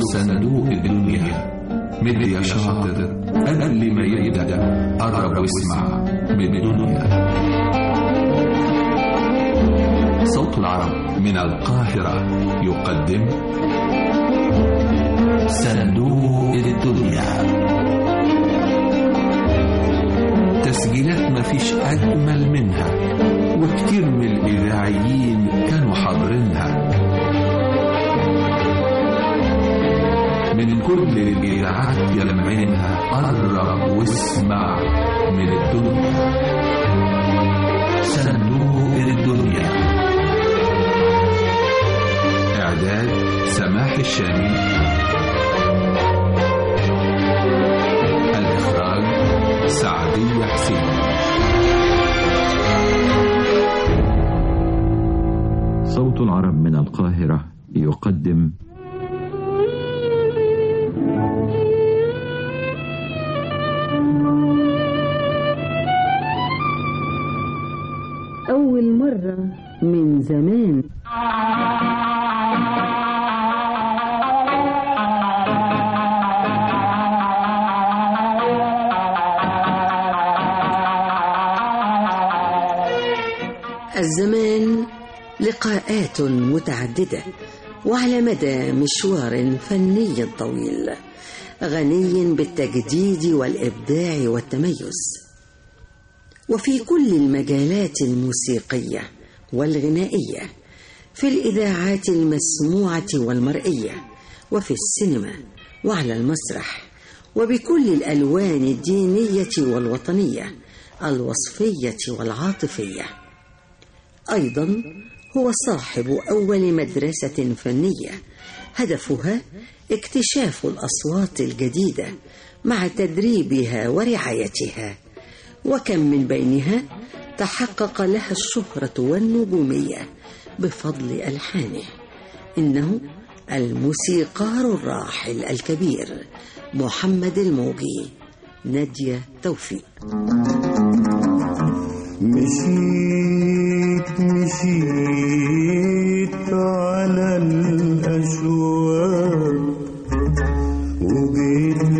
صندوق الدنيا مد يا شاطر قبل ما يبدأ قرب واسمع من الدنيا صوت العرب من القاهرة يقدم صندوق الدنيا تسجيلات مفيش أجمل منها وكتير من الإذاعيين كانوا حاضرينها من كل الإذاعات يلمعينها قرب واسمع من الدنيا صندوق الدنيا إعداد سماح الشامي الإخراج سعدية حسين صوت العرب من القاهرة يقدم أول مرة من زمان الزمان لقاءات متعددة وعلى مدى مشوار فني طويل غني بالتجديد والإبداع والتميز وفي كل المجالات الموسيقية والغنائية في الإذاعات المسموعة والمرئية وفي السينما وعلى المسرح وبكل الألوان الدينية والوطنية الوصفية والعاطفية أيضا هو صاحب أول مدرسة فنية هدفها اكتشاف الأصوات الجديدة مع تدريبها ورعايتها وكم من بينها تحقق لها الشهرة والنجومية بفضل ألحانه إنه الموسيقار الراحل الكبير محمد الموجي نادية توفيق مشيت مشيت على الأشواق وجيت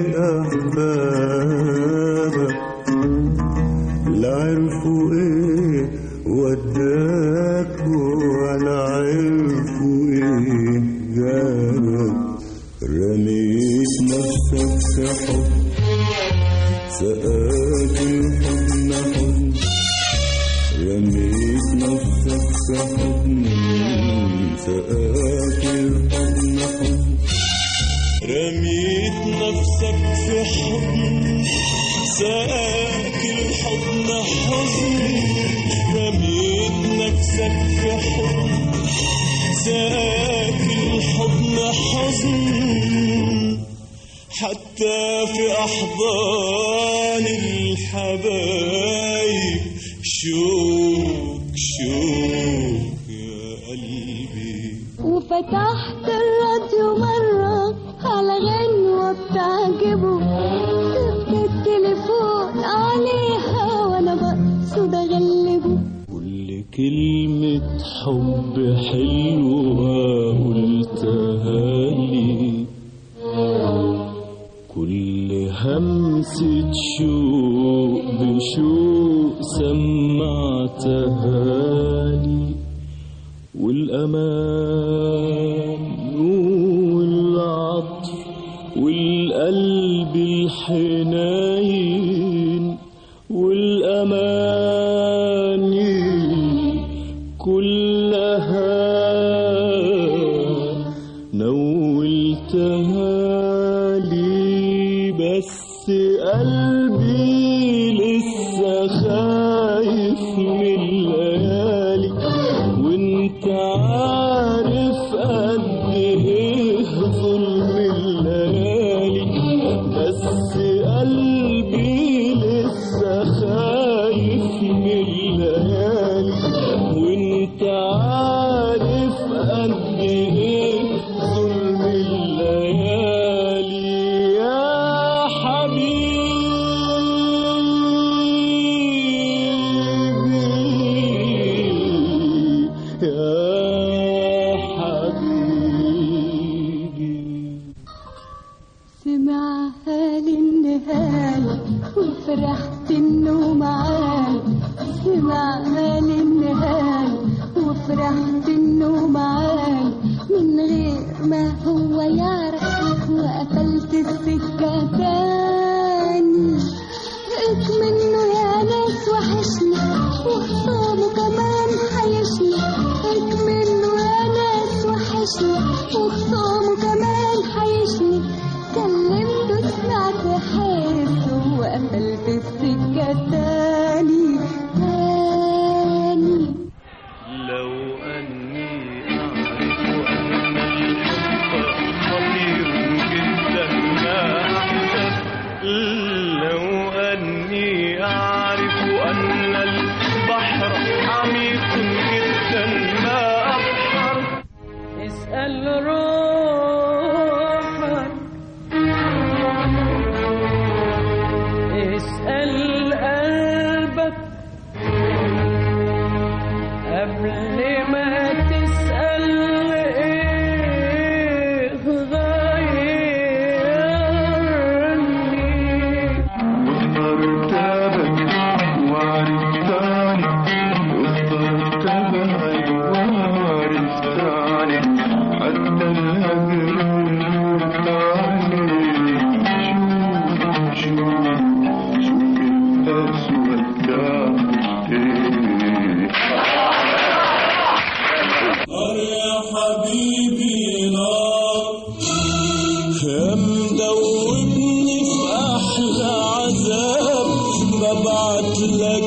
لأحبابك لا عرفوا إيه وداك ولا عرفوا إيه جابك رميت نفسك في حب سقاك الحضن حضن رميت نفسك في حضن سقاك الحضن حضن رميت نفسك في حضن سقاك الحضن حزن رميت نفسك في حضن سقاك الحضن حزن حتى في أحضان الحبايب شوك شوك يا قلبي وفتحت الراديو مرة على غنوة بتعجبه سبت التليفون عليها وانا بقصد اغلبه كل كلمة حب حلوة قلتها لي كل همسة شوق بشوق سمعتها لي والأمان والعطف والقلب الحنين والأماني كلها نولتها لي بس قلبي لسه خايف من الليالي وانت عارف قد ايه ظلم الليالي بس قلبي لسه خايف من الليالي وانت عارف قد ايه ظلم الليالي يا حبيبي يا حبيبي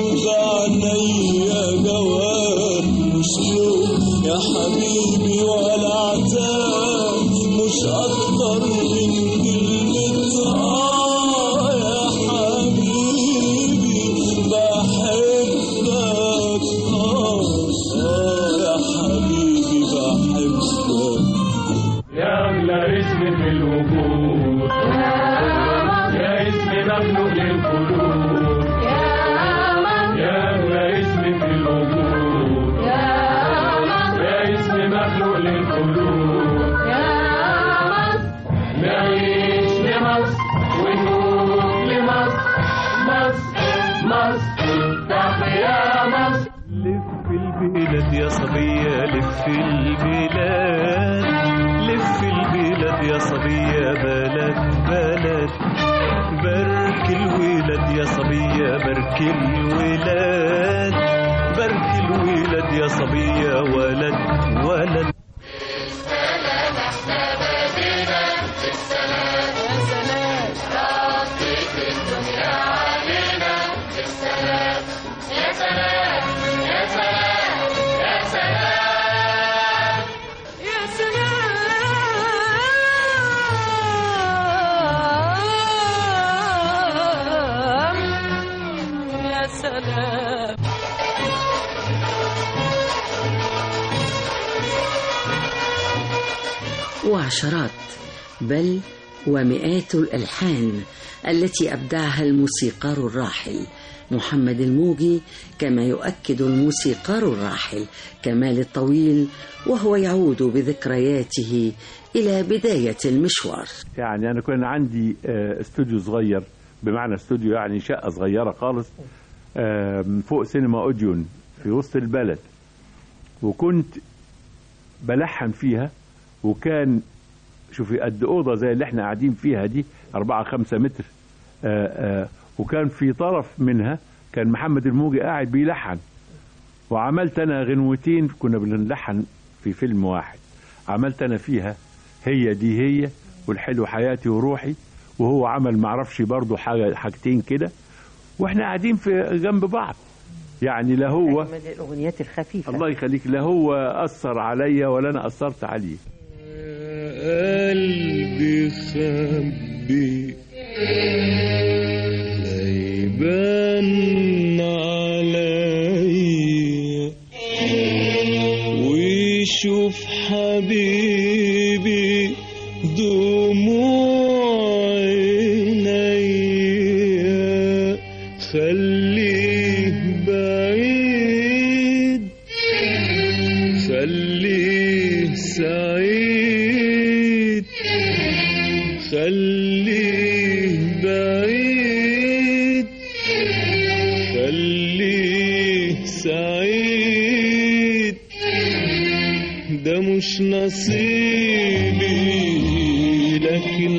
بعينيا جواب مش لوم يا حبيبي ولا عتاب مش أكتر من كلمة آه يا حبيبي بحبك آه آه يا حبيبي بحبك يا أغلى اسم في الوجود يا اسم مخلوق للقلوب يا أغلى اسم في الوجود يا اسم مخلوق للقلوب نعيش لمصر ونقول لمصر مصر مصر تحيا مصر لف البلاد يا صبية لف البلاد لف البلاد يا صبية بلد بلد بارك الولاد يا صبية بارك الولاد بارك الولاد يا صبية ولد ولد يا سلام وعشرات بل ومئات الألحان التي أبدعها الموسيقار الراحل محمد الموجي كما يؤكد الموسيقار الراحل كمال الطويل وهو يعود بذكرياته إلى بداية المشوار يعني انا كان عندي آه، استوديو صغير بمعنى استوديو يعني شقه صغيره خالص آم، فوق سينما اوديون في وسط البلد وكنت بلحن فيها وكان شوفي قد اوضه زي اللي احنا قاعدين فيها دي 4 5 متر آه، آه، وكان في طرف منها كان محمد الموجي قاعد بيلحن وعملت انا غنوتين كنا بنلحن في فيلم واحد عملت انا فيها هي دي هي والحلو حياتي وروحي وهو عمل معرفش برضه حاجه حاجتين كده واحنا قاعدين في جنب بعض يعني لا هو من الأغنيات الخفيفة الله يخليك لا هو اثر عليا ولا انا اثرت عليه قلبي خبي لا يبان عليا ويشوف حبيبي دموع عينيا خليه بعيد خليه سعيد خليه بعيد خليه سعيد ده مش نصيبي لكن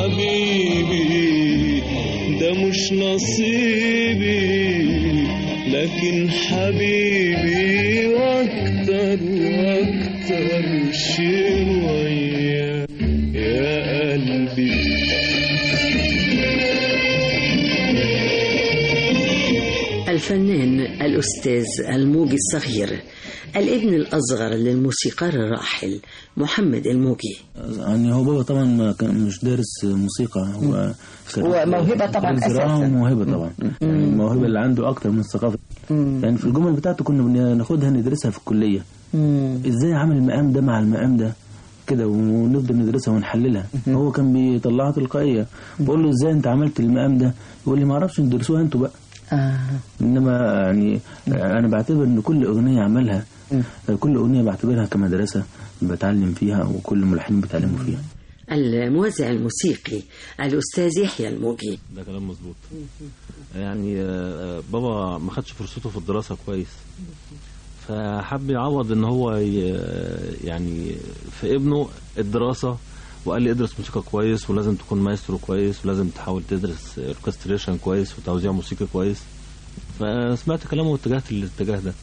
حبيبي ده مش نصيبي لكن حبيبي واكتر واكتر شوية يا قلبي الفنان الأستاذ الموجي الصغير الابن الأصغر للموسيقار الراحل محمد الموجي يعني هو بابا طبعا ما كان مش دارس موسيقى هو كان- هو موهبة طبعاً كان زراعة أساساً. وموهبة طبعا يعني الموهبة اللي عنده أكتر من الثقافة يعني في الجمل بتاعته كنا بناخدها ندرسها في الكلية ازاي عمل المقام ده مع المقام ده كده ونفضل ندرسها ونحللها هو كان بيطلعها تلقائية بقول له ازاي انت عملت المقام ده يقول لي ما اعرفش ندرسوها انتوا بقى آه. انما يعني انا بعتبر ان كل اغنيه عملها كل اغنيه بعتبرها كمدرسه بتعلم فيها وكل الملحنين بيتعلموا فيها الموزع الموسيقي الأستاذ يحيى الموجي ده كلام مظبوط يعني آه، بابا ما خدش فرصته في الدراسة كويس فحب يعوض ان هو ي- يعني في ابنه الدراسة وقال لي ادرس موسيقى كويس ولازم تكون مايسترو كويس ولازم تحاول تدرس اوركستريشن كويس وتوزيع موسيقي كويس فسمعت كلامه واتجهت للاتجاه ده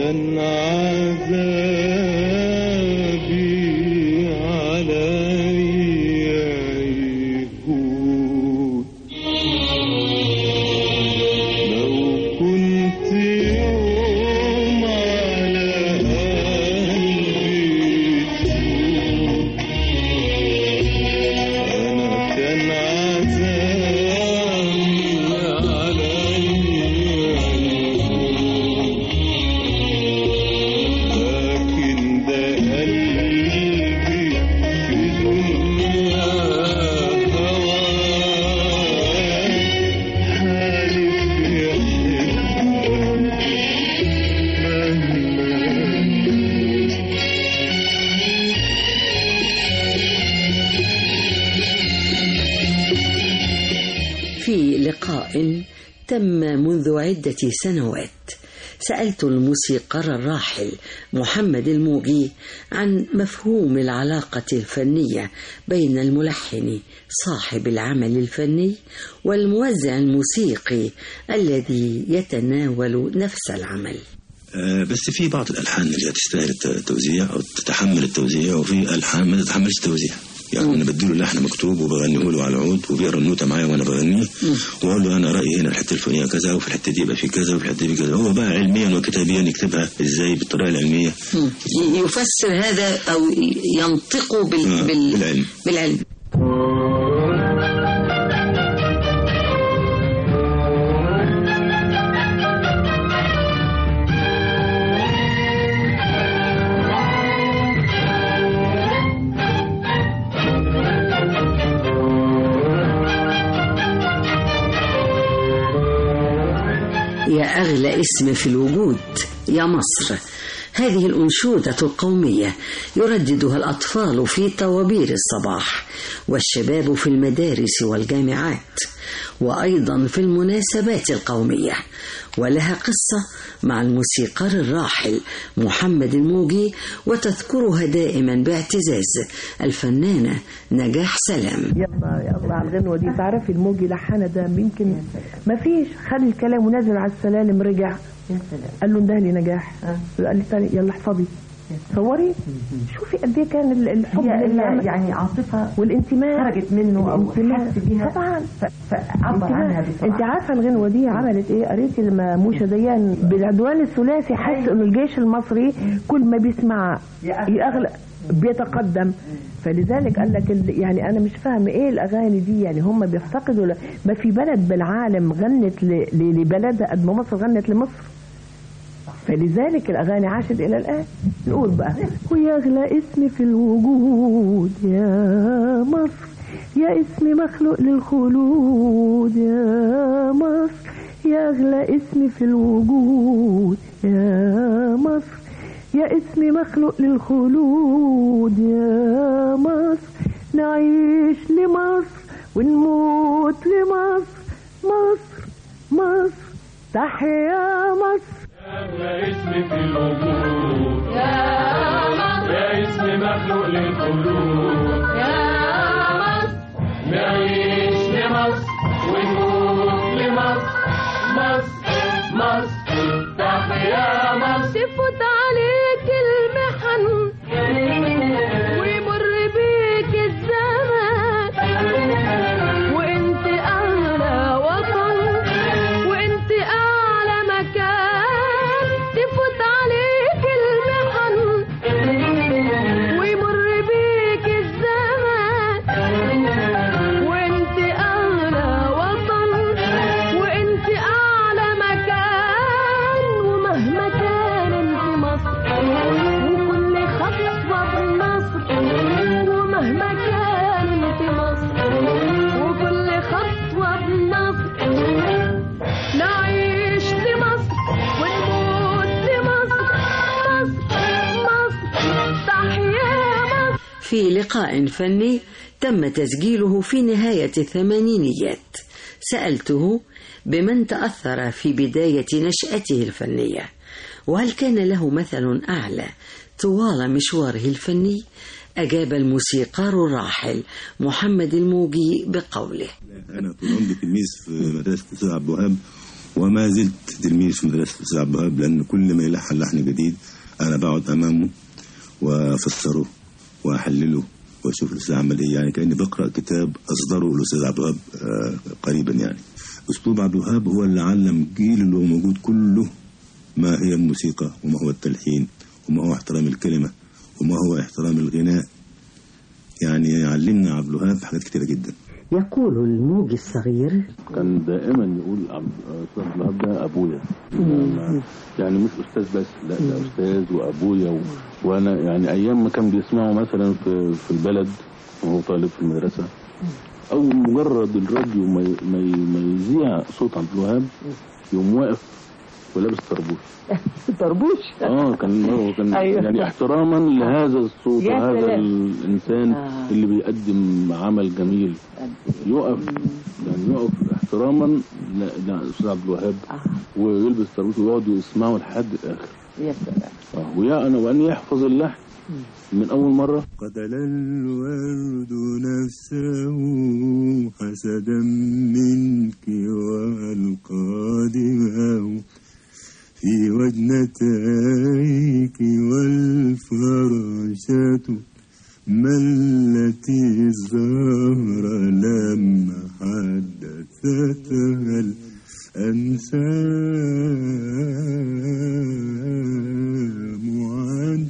كان عذابي علي يهون لو كنت يوم على قلبي تهون أنا كان عذابي علي لكن ده قلبي في دنيا هواك حالف يحبك مهما في لقاء تم منذ عدة سنوات سألت الموسيقار الراحل محمد الموجي عن مفهوم العلاقة الفنية بين الملحن صاحب العمل الفني والموزع الموسيقي الذي يتناول نفس العمل آه، بس في بعض الالحان اللي تستاهل الت- التوزيع او تتحمل التوزيع وفي الحان ما تتحملش التوزيع يعني انا بديله لحن مكتوب وبغنيه له على العود وبيقرا النوته معايا وانا بغنيه واقول له انا رايي هنا الحته الفلانيه كذا وفي الحته دي يبقى في كذا وفي الحته دي كذا هو بقى علميا وكتابيا يكتبها ازاي بالطريقه العلميه مم. ي- يفسر هذا أو ي- ينطق بال... آه، بال... بالعلم. بالعلم يا أغلى اسم في الوجود يا مصر هذه الأنشودة القومية يرددها الأطفال في طوابير الصباح والشباب في المدارس والجامعات وأيضا في المناسبات القومية ولها قصة مع الموسيقار الراحل محمد الموجي وتذكرها دائما باعتزاز الفنانة نجاح سلام يلا يلا على الغنوة دي تعرفي الموجي لحنة ده يمكن ما فيش خد الكلام ونزل على السلالم رجع قال له انده لي نجاح قال لي تاني يلا احفظي تصوري شوفي قد ايه كان ال- الحب هي- اللي هي عمل- يعني عاطفة والانتماء خرجت منه أو الانتماء. حس بيها طبعا فعبر انتماء. عنها بسرعة انت عارفه الغنوه دي عملت ايه قريتي لما موشا ديان بالعدوان الثلاثي حس انه الجيش المصري كل ما بيسمع يغلق بيتقدم فلذلك قال لك ال- يعني انا مش فاهم ايه الاغاني دي يعني هم بيفتقدوا ل- ما في بلد بالعالم غنت ل- ل- لبلدها قد ما مصر غنت لمصر فلذلك الأغاني عاشت إلى الآن نقول بقى ويا أغلى اسم في الوجود يا مصر يا اسم مخلوق للخلود يا مصر يا أغلى اسم في الوجود يا مصر يا اسم مخلوق للخلود يا مصر نعيش لمصر ونموت لمصر مصر مصر تحيا مصر أغلى اسم في الوجود يا مصر يا اسم مخلوق للقلوب يا مصر نعيش لمصر ونموت لمصر مصر مصر تحيا مصر تفوت عليك المحن ويمر بيك الزمان وانت اعلى وطن وانت اعلى مكان تفوت عليك المحن ويمر بيك الزمان وانت اعلى وطن وانت اعلى مكان ومهما كان انت مصر وكل خطوة بمصر ومهما كان انت مصر وكل خطوة بمصر نعيش لمصر ونموت لمصر مصر مصر تحيا مصر في لقاء فني تم تسجيله في نهاية الثمانينيات سألته بمن تأثر في بداية نشأته الفنية وهل كان له مثل أعلى طوال مشواره الفني أجاب الموسيقار الراحل محمد الموجي بقوله انا طول عمري تلميذ في مدرسه الاستاذ عبد الوهاب وما زلت تلميذ في مدرسة الأستاذ عبد الوهاب لأن كل ما يلحن لحن جديد أنا بقعد أمامه وأفسره وأحلله وأشوف الأستاذ عمل إيه يعني كأني بقرأ كتاب أصدره الأستاذ عبد الوهاب آه، قريبا يعني أسلوب عبد الوهاب هو اللي علم جيل اللي هو موجود كله ما هي الموسيقى وما هو التلحين وما هو احترام الكلمة وما هو احترام الغناء يعني علمنا عبد الوهاب حاجات كتيرة جدا يقول الموجي الصغير كان دائما يقول عبد أستاذ عبد الوهاب ده ابويا يعني مش استاذ بس لا ده استاذ وابويا و... وانا يعني ايام ما كان بيسمعه مثلا في في البلد وهو طالب في المدرسه او مجرد الراديو ما ي- ما ي- ما يذيع صوت عبد الوهاب يقوم واقف ولابس طربوش طربوش اه كان هو كان أيوة. يعني احتراما لهذا الصوت يا وهذا سلام. الانسان آه. اللي بيقدم عمل جميل يقف يعني يقف احتراما ل- لاستاذ عبد الوهاب ويلبس طربوش ويقعدوا يسمعوا لحد الاخر يا سلام آه، ويا انا وان يحفظ اللحن من اول مره قتل الورد نفسه حسدا منك والقى دماه في وجنتيك والفراشات ملت الزهر لما حدثتها الأنسام عن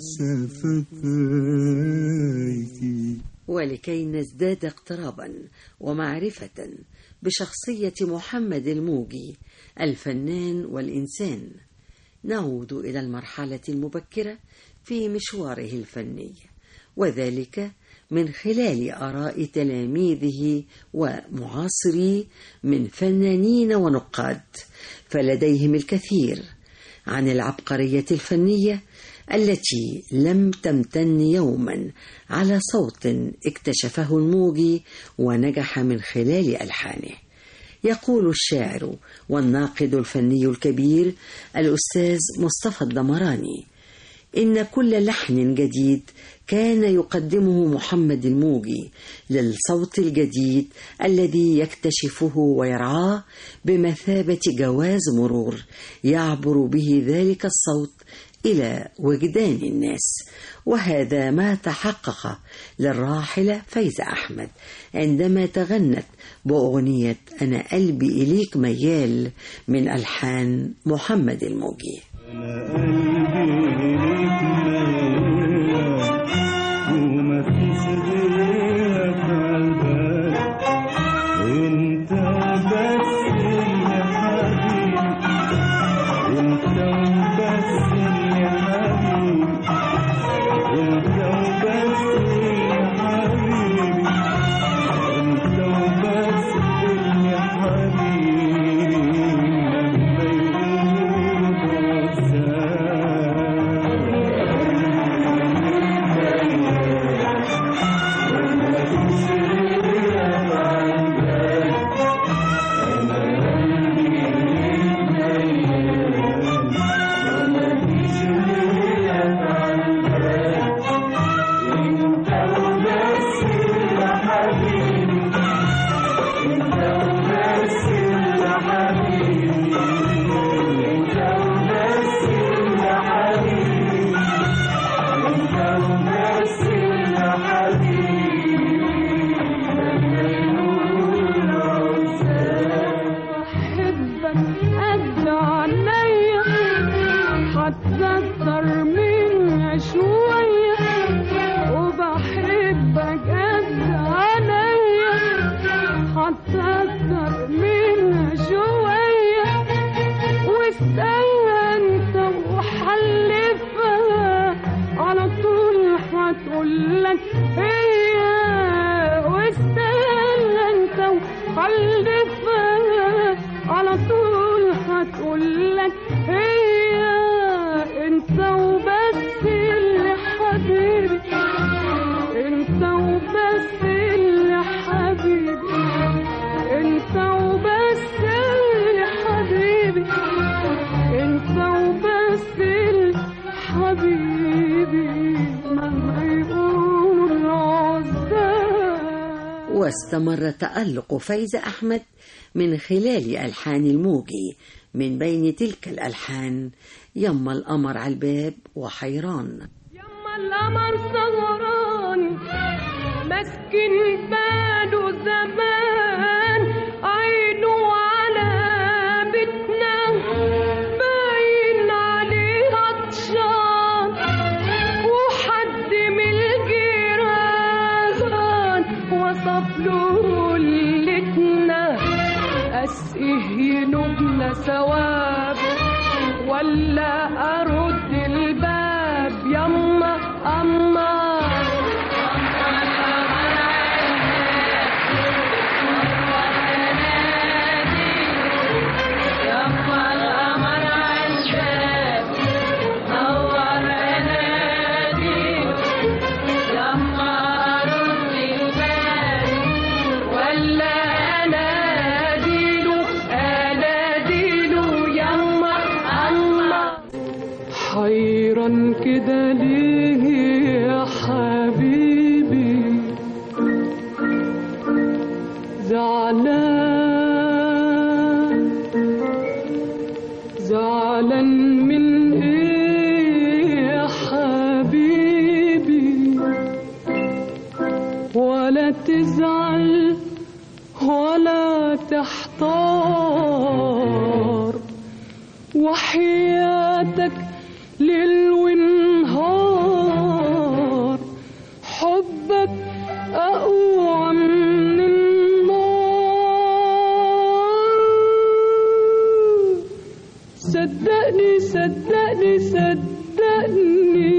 شفتيك ولكي نزداد اقترابا ومعرفة بشخصية محمد الموجي الفنان والإنسان نعود إلى المرحلة المبكرة في مشواره الفني وذلك من خلال آراء تلاميذه ومعاصريه من فنانين ونقاد فلديهم الكثير عن العبقرية الفنية التي لم تمتن يوما على صوت اكتشفه الموجي ونجح من خلال ألحانه يقول الشاعر والناقد الفني الكبير الأستاذ مصطفى الدمراني إن كل لحن جديد كان يقدمه محمد الموجي للصوت الجديد الذي يكتشفه ويرعاه بمثابة جواز مرور يعبر به ذلك الصوت إلى وجدان الناس وهذا ما تحقق للراحلة فايزة أحمد عندما تغنت بأغنية أنا قلبي إليك ميال من ألحان محمد الموجي وما فيش غيرك عالبال انت بس اللي حبيبي انت وبس اللي حبيبي انت وبس اللي حبيبي انت وبس اللي حبيبي لما يقولوا بحبك قد عينيا هتكتر منها شوية وبحبك قد عينيا هتكتر منها شوية واستنى انت وحلفها على طول هتقولك هي واستنى انت وحلفها على طول هتقولك هي انت وبس اللي حبيبي انت وبس اللي حبيبي انت وبس اللي حبيبي انت وبس اللي حبيبي مهما يقولوا العزاب واستمر تألق فايزة أحمد من خلال ألحان الموجي من بين تلك الألحان يما القمر على الباب وحيران يما القمر سهران مسكن باله زمان عينه على بيتنا باين عليه عطشان وحد من الجيران وصف له ليلتنا أسقيه ينوبنا ثواب ولا أرد الباب يما أما ولا أناديله أناديله يما أما حيران كده ليه يا حبيبي زعلان زعلان من ايه يا حبيبي ولا تزعل ولا تحتار وحياتك ليل ونهار حبك أقوى من النار صدقني صدقني صدقني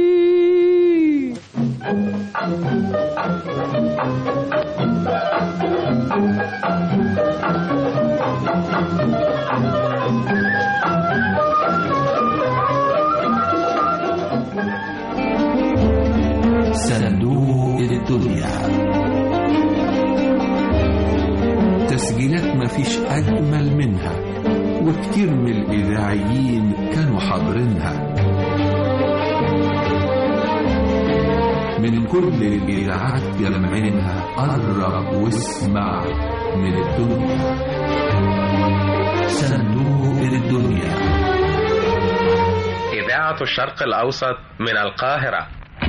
صندوق الدنيا تسجيلات مفيش أجمل منها وكتير من الإذاعيين كانوا حاضرينها من كل الإذاعات جمعينها قرب واسمع من الدنيا صندوق الدنيا إذاعة الشرق الأوسط من القاهرة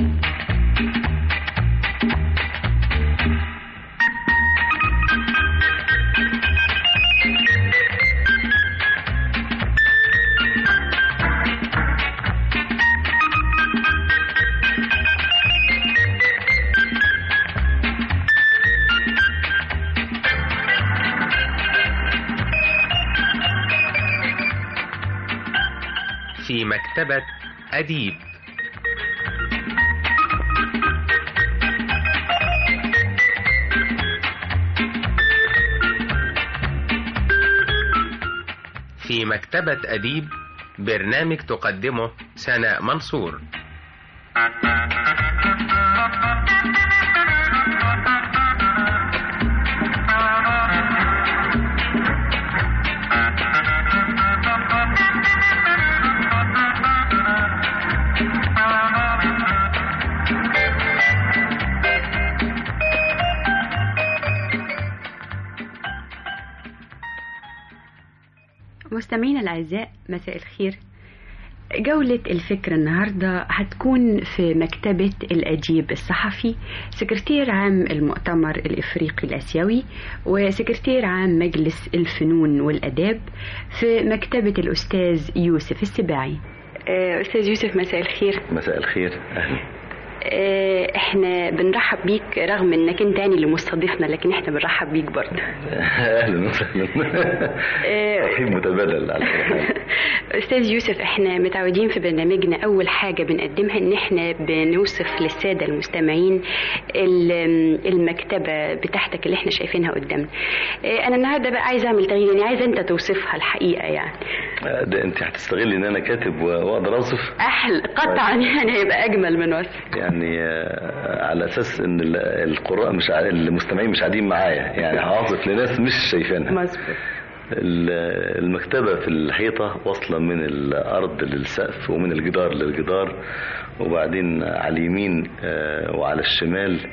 في مكتبة أديب في مكتبة أديب برنامج تقدمه سناء منصور مستمعينا الأعزاء مساء الخير جولة الفكر النهاردة هتكون في مكتبة الأديب الصحفي سكرتير عام المؤتمر الإفريقي الآسيوي وسكرتير عام مجلس الفنون والأداب في مكتبة الأستاذ يوسف السباعي آه، أستاذ يوسف مساء الخير مساء الخير اهلا آه، احنا بنرحب بيك رغم انك انت يعني اللي مستضيفنا لكن احنا بنرحب بيك برضه اهلا وسهلا ترحيب متبادل على كل حال. استاذ يوسف احنا متعودين في برنامجنا اول حاجه بنقدمها ان احنا بنوصف للساده المستمعين ال- المكتبه بتاعتك اللي احنا شايفينها قدامنا اه، انا النهارده بقى عايزه اعمل تغيير يعني عايزه انت توصفها الحقيقه يعني ده انت هتستغلي ان انا كاتب و- واقدر اوصف احلى قطعا يعني هيبقى اجمل من وصف يعني آه، على اساس ان ال- القراء مش ع- المستمعين مش قاعدين معايا يعني هوصف لناس مش شايفينها مظبوط ال- المكتبة في الحيطة واصلة من الأرض للسقف ومن الجدار للجدار وبعدين على اليمين آه، وعلى الشمال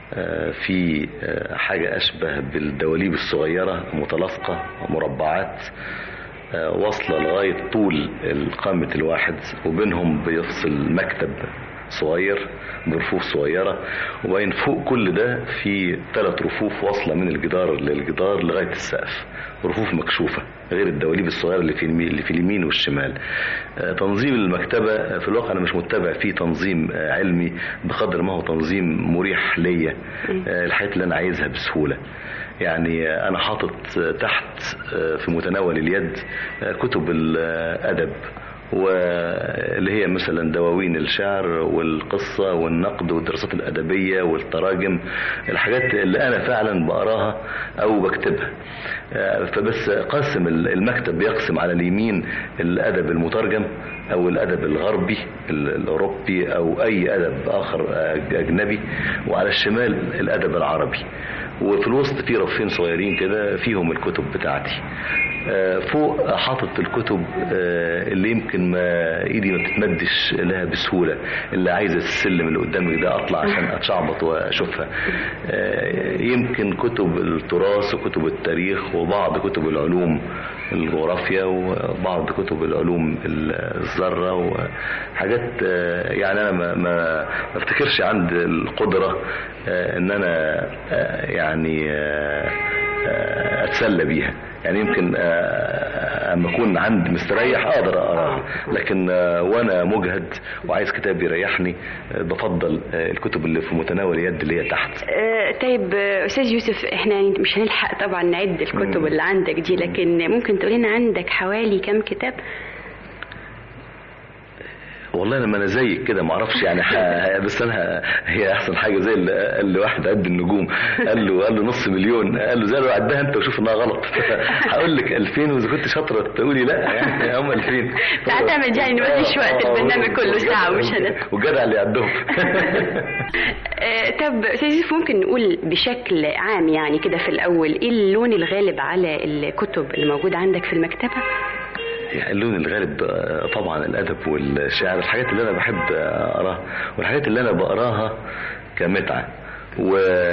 آه، في آه، حاجة أشبه بالدواليب الصغيرة متلاصقة مربعات آه، واصلة لغاية طول قامة الواحد وبينهم بيفصل مكتب صغير برفوف صغيرة وبين فوق كل ده في ثلاث رفوف واصلة من الجدار للجدار لغاية السقف رفوف مكشوفة غير الدواليب الصغيرة اللي في اليمين, اللي في اليمين والشمال آه، تنظيم المكتبة آه، في الواقع أنا مش متبع فيه تنظيم آه، علمي بقدر ما هو تنظيم مريح ليا آه، الحاجات اللي أنا عايزها بسهولة يعني آه، أنا حاطط آه، تحت آه، في متناول اليد آه، كتب الأدب واللي هي مثلا دواوين الشعر والقصة والنقد والدراسات الأدبية والتراجم الحاجات اللي أنا فعلا بقراها أو بكتبها آه، فبس قاسم المكتب بيقسم على اليمين الأدب المترجم أو الأدب الغربي ال- الأوروبي أو أي أدب آخر آه، أجنبي وعلى الشمال الأدب العربي وفي الوسط في رفين صغيرين كده فيهم الكتب بتاعتي آه، فوق حاطط الكتب آه، اللي يمكن ما ايدي ما بتتمدش لها بسهوله اللي عايزه السلم اللي قدامك ده اطلع عشان اتشعبط واشوفها آه، يمكن كتب التراث وكتب التاريخ وبعض كتب العلوم الجغرافيا وبعض كتب العلوم الذره وحاجات آه، يعني انا ما ما ما افتكرش عندي القدره آه، ان انا آه، يعني آه، آه، اتسلى بيها يعني يمكن آه، اما اكون عند مستريح اقدر اقراها لكن آه، وانا مجهد وعايز كتاب يريحني آه، بفضل آه، الكتب اللي في متناول اليد اللي هي تحت آه، طيب آه، استاذ يوسف احنا يعني مش هنلحق طبعا نعد الكتب مم. اللي عندك دي لكن ممكن تقول لنا عندك حوالي كم كتاب والله لما انا زيك كده ما اعرفش يعني ح- بس انا هي احسن حاجه زي اللي قال لي واحد قد النجوم قال له قال له نص مليون قال له زي لو عدها انت وشوف انها غلط هقول لك 2000 واذا كنت شاطره تقولي لا يعني هم 2000 تعتمد يعني إن مفيش وقت آه، البرنامج كله ساعة ومش هنت والجدع اللي عندهم آه، طب استاذ يوسف ممكن نقول بشكل عام يعني كده في الاول ايه اللون الغالب على الكتب اللي موجوده عندك في المكتبه يعني اللون الغالب آه، طبعا الادب والشعر الحاجات اللي انا بحب اقراها والحاجات اللي انا بقراها كمتعه و...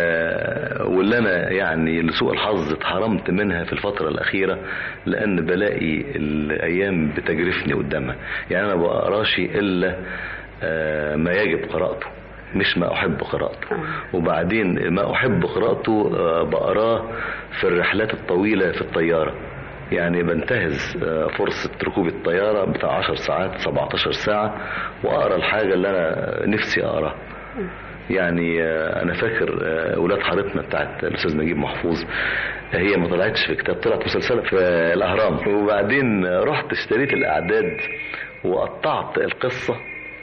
واللي انا يعني لسوء الحظ اتحرمت منها في الفتره الاخيره لان بلاقي الايام بتجرفني قدامها يعني انا بقراش الا آه، ما يجب قراءته مش ما احب قراءته وبعدين ما احب قراءته آه، بقراه في الرحلات الطويله في الطياره يعني بنتهز آه، فرصة ركوب الطيارة بتاع 10 ساعات 17 ساعة وأقرأ الحاجة اللي أنا نفسي أقراها يعني آه، أنا فاكر آه، ولاد حارتنا بتاعت الأستاذ نجيب محفوظ آه، هي ما طلعتش في كتاب طلعت مسلسلة في الأهرام وبعدين آه، رحت اشتريت الأعداد وقطعت القصة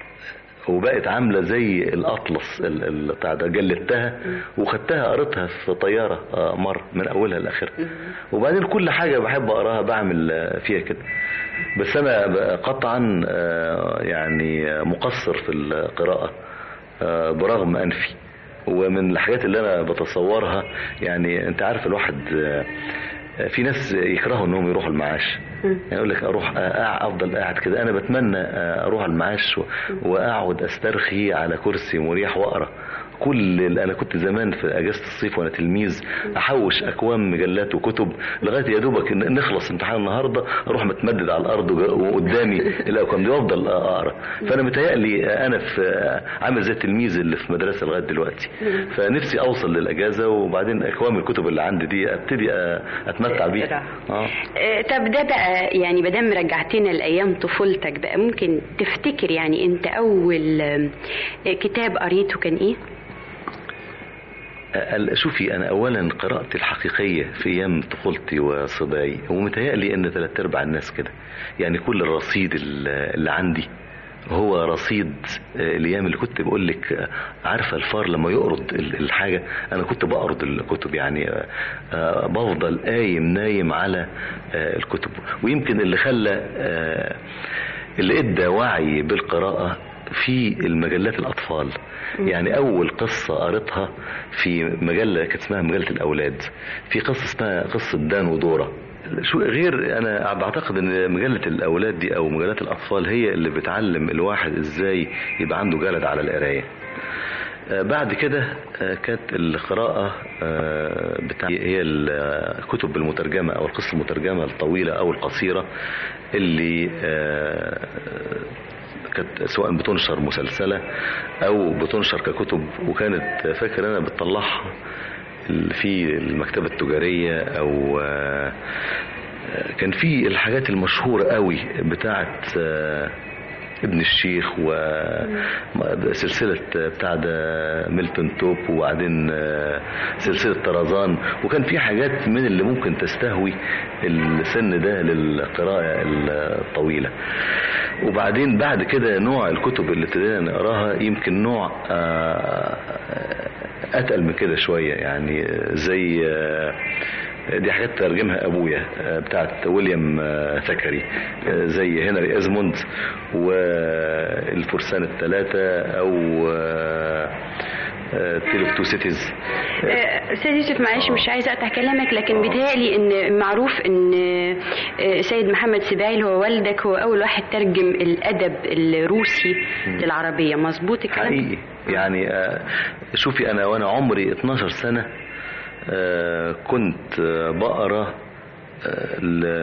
وبقت عامله زي الاطلس ال- ال- بتاع ده جلدتها وخدتها قريتها في طياره آه، مره من اولها لاخرها وبعدين كل حاجه بحب اقراها بعمل آه، فيها كده بس انا ب- قطعا آه، يعني آه، مقصر في القراءه آه، برغم انفي ومن الحاجات اللي انا بتصورها يعني انت عارف الواحد آه، آه، في ناس يكرهوا انهم يروحوا المعاش يعني يقول لك اروح آه، افضل قاعد كده انا بتمنى آه، اروح المعاش و- واقعد استرخي على كرسي مريح واقرا كل اللي انا كنت زمان في اجازه الصيف وانا تلميذ احوش اكوام مجلات وكتب لغايه يا دوبك ن- نخلص امتحان النهارده اروح متمدد على الارض وج- وقدامي الاكوام دي وافضل اقرا فانا متهيألي انا في عامل زي التلميذ اللي في مدرسه لغايه دلوقتي فنفسي اوصل للاجازه وبعدين اكوام الكتب اللي عندي دي ابتدي أ- اتمتع بيها اه آه، طب ده بقى يعني مادام رجعتنا لايام طفولتك بقى ممكن تفتكر يعني انت اول آم، آه، كتاب قريته كان ايه ال- شوفي انا اولا قراءتي الحقيقيه في ايام طفولتي وصباي ومتهيألي ان ثلاث ارباع الناس كده يعني كل الرصيد ال- اللي عندي هو رصيد آه، الايام اللي كنت بقول لك آه، عارفه الفار لما يقرض ال- الحاجه انا كنت بقرض الكتب يعني آه، آه، بفضل قايم نايم على آه، الكتب ويمكن اللي خلى آه، اللي ادى وعي بالقراءه في المجلات الاطفال يعني اول قصه قريتها في مجله كانت اسمها مجله الاولاد في قصه اسمها قصه دان ودوره شو غير انا بعتقد ان مجله الاولاد دي او مجلات الاطفال هي اللي بتعلم الواحد ازاي يبقى عنده جلد على القرايه آه، بعد كده آه، كانت القراءة آه، بتاع هي الكتب المترجمة أو القصة المترجمة الطويلة أو القصيرة اللي آه، كانت سواء بتنشر مسلسلة أو بتنشر ككتب وكانت فاكر أنا بتطلعها في المكتبة التجارية أو آه، كان في الحاجات المشهورة قوي بتاعت آه، ابن الشيخ وسلسلة بتاع ده ميلتون توب وبعدين آه، سلسلة طرزان وكان في حاجات من اللي ممكن تستهوي السن ده للقراءة الطويلة وبعدين بعد كده نوع الكتب اللي ابتدينا نقراها يمكن نوع آه، اتقل من كده شويه يعني زي آه، دي حاجات ترجمها ابويا آه، بتاعت ويليام آه، ثكري آه، زي هنري ازموند والفرسان الثلاثه او تيل اوف تو سيتيز آه، استاذ يوسف معلش مش عايزه اقطع كلامك لكن بيتهيألي ان معروف ان آه، سيد محمد سباعيل هو والدك هو اول واحد ترجم الادب الروسي للعربيه مظبوط الكلام حقيقي يعني آه، شوفي انا وانا عمري 12 سنه آه، كنت آه، بقرا آه،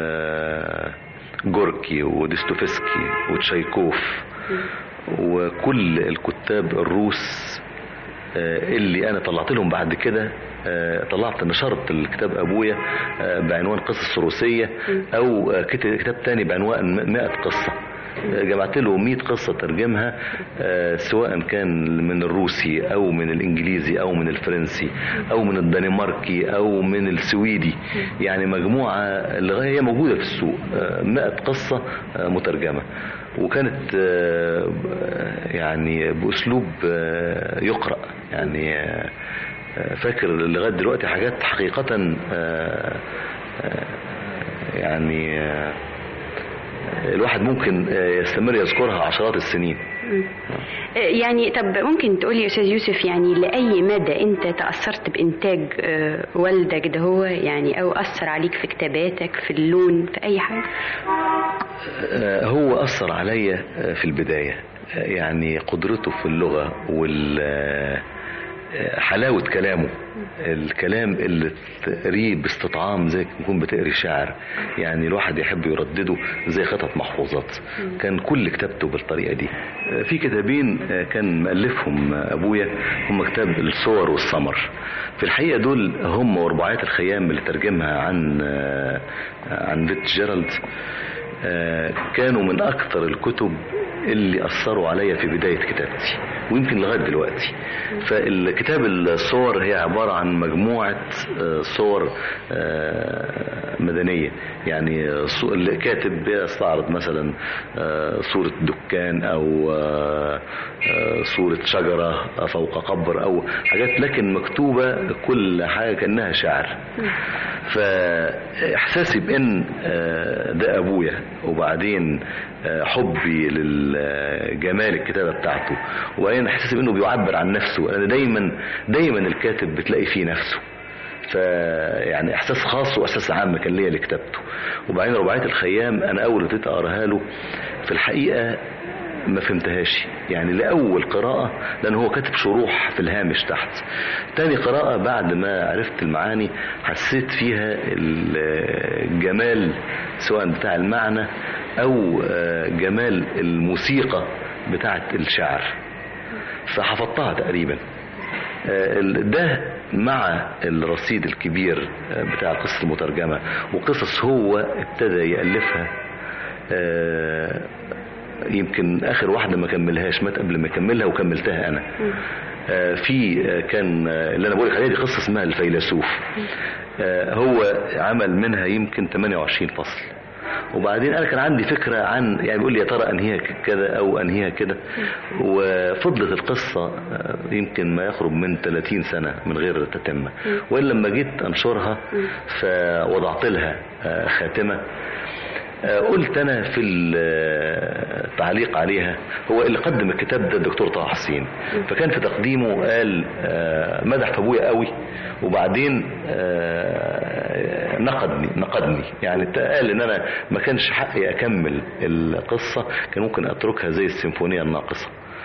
لجوركي وديستوفسكي وتشايكوف وكل الكتاب الروس آه، اللي انا طلعت لهم بعد كده آه، طلعت نشرت الكتاب ابويا آه، بعنوان قصص روسيه او آه، كت- كتاب تاني بعنوان 100 قصه آه، جمعت له 100 قصه ترجمها آه، سواء كان من الروسي او من الانجليزي او من الفرنسي او من الدنماركي او من السويدي يعني مجموعه لغايه هي موجوده في السوق آه، 100 قصه آه، مترجمه وكانت آه، يعني باسلوب آه، يقرا يعني آه، آه، فاكر لغايه دلوقتي حاجات حقيقه آه، آه، يعني آه، الواحد ممكن آه، يستمر يذكرها عشرات السنين مم. آه، يعني طب ممكن تقولي يا استاذ يوسف يعني لاي مدى انت تاثرت بانتاج آه، والدك ده هو يعني او اثر عليك في كتاباتك في اللون في اي حاجه آه، هو أثر عليا آه، في البداية آه، يعني قدرته في اللغة وال آه، حلاوة كلامه الكلام اللي تقريه باستطعام زي ما تكون بتقري شعر يعني الواحد يحب يردده زي خطط محفوظات كان كل كتابته بالطريقة دي آه، في كتابين آه، كان مؤلفهم آه، أبويا هم كتاب الصور والسمر في الحقيقة دول هم ورباعيات الخيام اللي ترجمها عن آه، عن فيت جيرالد آه، كانوا من أكثر الكتب اللي أثروا عليا في بداية كتابتي ويمكن لغاية دلوقتي فالكتاب الصور هي عبارة عن مجموعة آه، صور آه، مدنية يعني صو- الكاتب بيستعرض مثلا آه، صورة دكان أو آه، آه، صورة شجرة فوق قبر أو حاجات لكن مكتوبة كل حاجة كأنها شعر فاحساسي بان آه، ده ابويا وبعدين آه، حبي لجمال الكتابه بتاعته وبعدين احساسي بانه بيعبر عن نفسه انا دايما دايما الكاتب بتلاقي فيه نفسه فيعني احساس خاص واحساس عام كان ليا لكتابته وبعدين رباعيه الخيام انا اول ما ابتديت اقراها له في الحقيقه ما فهمتهاش يعني لأول قراءة لأن هو كاتب شروح في الهامش تحت تاني قراءة بعد ما عرفت المعاني حسيت فيها الجمال سواء بتاع المعنى أو آه، جمال الموسيقى بتاعة الشعر فحفظتها تقريبا آه، ال- ده مع الرصيد الكبير آه، بتاع القصص المترجمة وقصص هو ابتدى يألفها آه، يمكن اخر واحده ما كملهاش مات قبل ما يكملها وكملتها انا آه، في آه، كان آه، اللي انا بقول لك عليها دي قصه اسمها الفيلسوف آه، هو عمل منها يمكن 28 فصل وبعدين انا كان عندي فكره عن يعني بيقول لي يا ترى انهيها ك- كده او انهيها كده وفضلت القصه آه، يمكن ما يقرب من 30 سنه من غير تتمه والا لما جيت انشرها فوضعت لها آه، خاتمه آه، قلت انا في التعليق عليها هو اللي قدم الكتاب ده الدكتور طه حسين فكان في تقديمه قال آه، مدح في ابويا قوي وبعدين آه، نقدني نقدني يعني قال ان انا ما كانش حقي اكمل القصه كان ممكن اتركها زي السيمفونيه الناقصه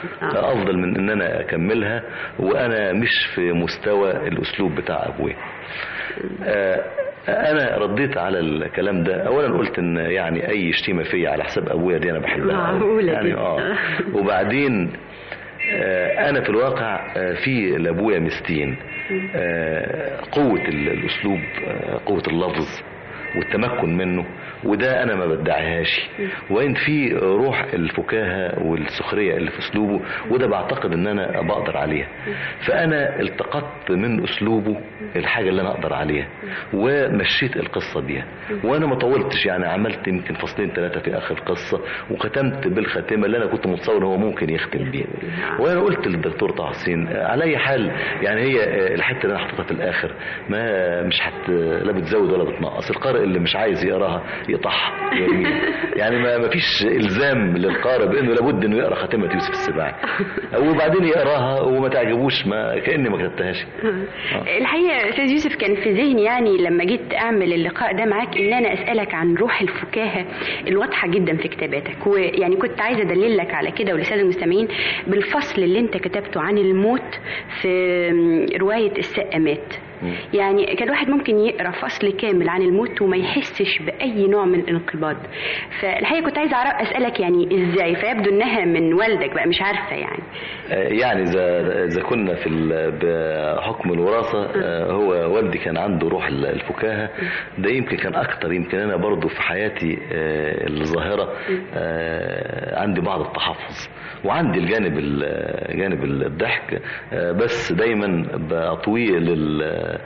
افضل من ان انا اكملها وانا مش في مستوى الاسلوب بتاع ابويا آه، انا رديت على الكلام ده اولا قلت ان يعني اي شتيمه فيا على حساب ابويا دي انا بحبها معقولة يعني كده. اه وبعدين آه، انا في الواقع آه، في لابويا مستين آه، قوه ال- الاسلوب آه، قوه اللفظ والتمكن منه وده انا ما بدعيهاش وان في روح الفكاهه والسخريه اللي في اسلوبه وده بعتقد ان انا بقدر عليها فانا التقطت من اسلوبه الحاجه اللي انا اقدر عليها ومشيت القصه بيها وانا ما طولتش يعني عملت يمكن فصلين ثلاثه في اخر القصه وختمت بالختمه اللي انا كنت متصور ان هو ممكن يختم بيها وانا قلت للدكتور طه حسين آه، على اي حال يعني هي آه، الحته اللي انا حطيتها في الاخر ما مش حت لا بتزود ولا بتنقص القارئ اللي مش عايز يقراها يقطعها يرميها يعني ما ما فيش الزام للقارئ بانه لابد انه يقرا خاتمه يوسف السباعي وبعدين يقراها وما تعجبوش ما كاني ما كتبتهاش الحقيقة أستاذ يوسف كان في ذهني يعني لما جيت أعمل اللقاء ده معاك إن أنا أسألك عن روح الفكاهة الواضحة جدا في كتاباتك ويعني كنت عايزة أدلل لك على كده ولسادة المستمعين بالفصل اللي أنت كتبته عن الموت في رواية السقامات يعني كان واحد ممكن يقرا فصل كامل عن الموت وما يحسش باي نوع من الانقباض فالحقيقه كنت عايزه أعرف اسالك يعني ازاي فيبدو انها من والدك بقى مش عارفه يعني آه، يعني اذا اذا كنا في ال- بحكم الوراثه آه، هو والدي كان عنده روح ال- الفكاهه ده يمكن كان اكتر يمكن انا برضو في حياتي آه، الظاهره آه، عندي بعض التحفظ وعندي الجانب ال- جانب الضحك آه، بس دايما بطويه لل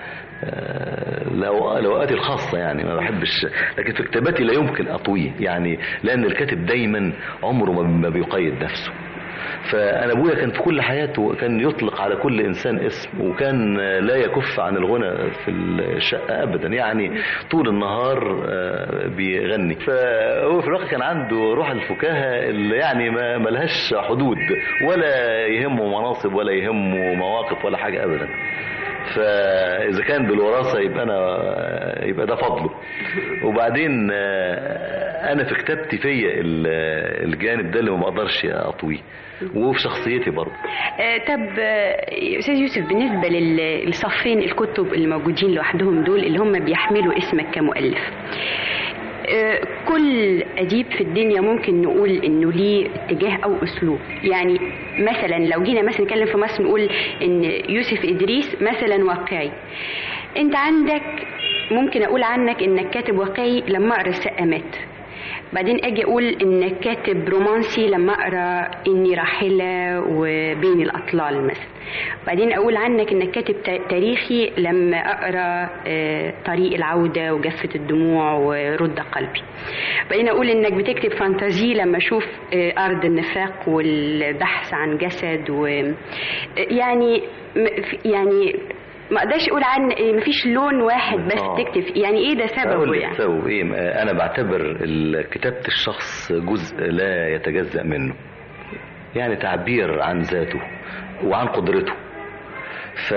آه، لو- لأوقاتي الخاصة يعني ما بحبش لكن في كتاباتي لا يمكن أطويه يعني لأن الكاتب دايما عمره ما- ما بيقيد نفسه فانا ابويا كان في كل حياته كان يطلق على كل انسان اسم وكان لا يكف عن الغنى في الشقه ابدا يعني طول النهار آه، بيغني فهو في الواقع كان عنده روح الفكاهه اللي يعني ما ملهاش حدود ولا يهمه مناصب ولا يهمه مواقف ولا حاجه ابدا فاذا كان بالوراثه يبقى انا يبقى ده فضله وبعدين آه، انا في كتابتي فيا ال- الجانب ده اللي ما اقدرش اطويه وفي شخصيتي برضه آه، طب آه، استاذ يوسف بالنسبه لل- للصفين الكتب اللي موجودين لوحدهم دول اللي هم بيحملوا اسمك كمؤلف آه، كل أديب في الدنيا ممكن نقول إنه ليه اتجاه أو أسلوب يعني مثلا لو جينا مثلا نتكلم في مصر نقول إن يوسف إدريس مثلا واقعي أنت عندك ممكن أقول عنك إنك كاتب واقعي لما أقرأ السقامات بعدين اجي اقول انك كاتب رومانسي لما اقرا اني راحله وبين الاطلال مثلا بعدين اقول عنك انك كاتب تا- تاريخي لما اقرا آه، طريق العوده وجفه الدموع ورد قلبي بعدين اقول انك بتكتب فانتازي لما اشوف آه، ارض النفاق والبحث عن جسد و آه، يعني م- في- يعني ما اقدرش اقول عن مفيش لون واحد بس آه. تكتب فيه. يعني ايه ده اقول سببه لك يعني سبب ايه آه، انا بعتبر ال- كتابه الشخص جزء لا يتجزا منه يعني تعبير عن ذاته وعن قدرته ف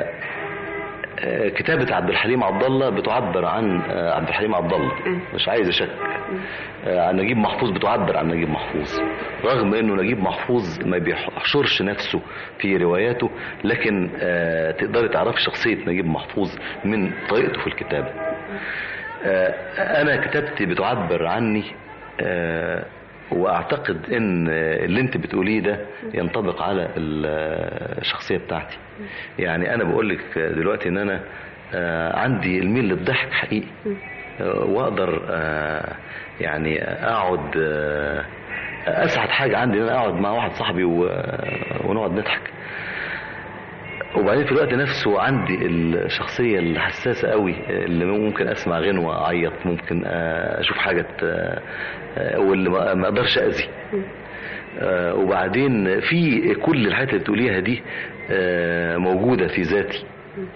آه، كتابة عبد الحليم عبد الله بتعبر عن آه، عبد الحليم عبد الله مش عايز اشك آه، عن نجيب محفوظ بتعبر عن نجيب محفوظ رغم انه نجيب محفوظ ما بيحشرش نفسه في رواياته لكن آه، تقدري تعرفي شخصية نجيب محفوظ من طريقته في الكتابة آه، انا كتابتي بتعبر عني آه، واعتقد ان اللي انت بتقوليه ده ينطبق على الشخصيه بتاعتي يعني انا بقول لك دلوقتي ان انا آه، عندي الميل للضحك حقيقي آه، واقدر آه، يعني اقعد آه، اسعد حاجه عندي ان انا اقعد مع واحد صاحبي و- ونقعد نضحك وبعدين في الوقت نفسه عندي الشخصية الحساسة قوي اللي ممكن اسمع غنوة اعيط ممكن آه، اشوف حاجة آه، آه، واللي ما ما اقدرش اذي آه، وبعدين في كل الحاجات اللي بتقوليها دي آه، موجودة في ذاتي